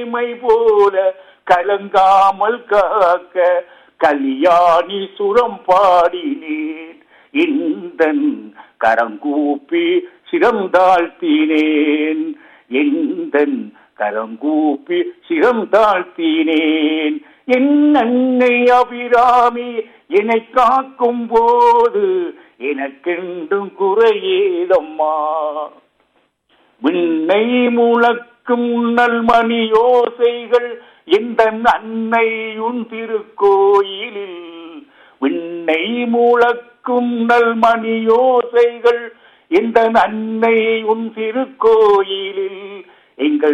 கண்ணிமை போல கலங்காமல் காக்க கல்யாணி சுரம் பாடினேன் இந்த கரங்கூப்பி சிரம் தாழ்த்தினேன் எந்த கரங்கூப்பி சிரம் தாழ்த்தினேன் என் அன்னை அபிராமி என்னை காக்கும் போது எனக்கென்றும் குறையேதம்மா விண்ணை முழக்கும் உன்னல் மணி யோசைகள் எந்த அன்னை உன் திருக்கோயிலில் விண்ணை முழக்கும் நல் மணி யோசைகள் எந்த அன்னை உன் திருக்கோயிலில் எங்கள்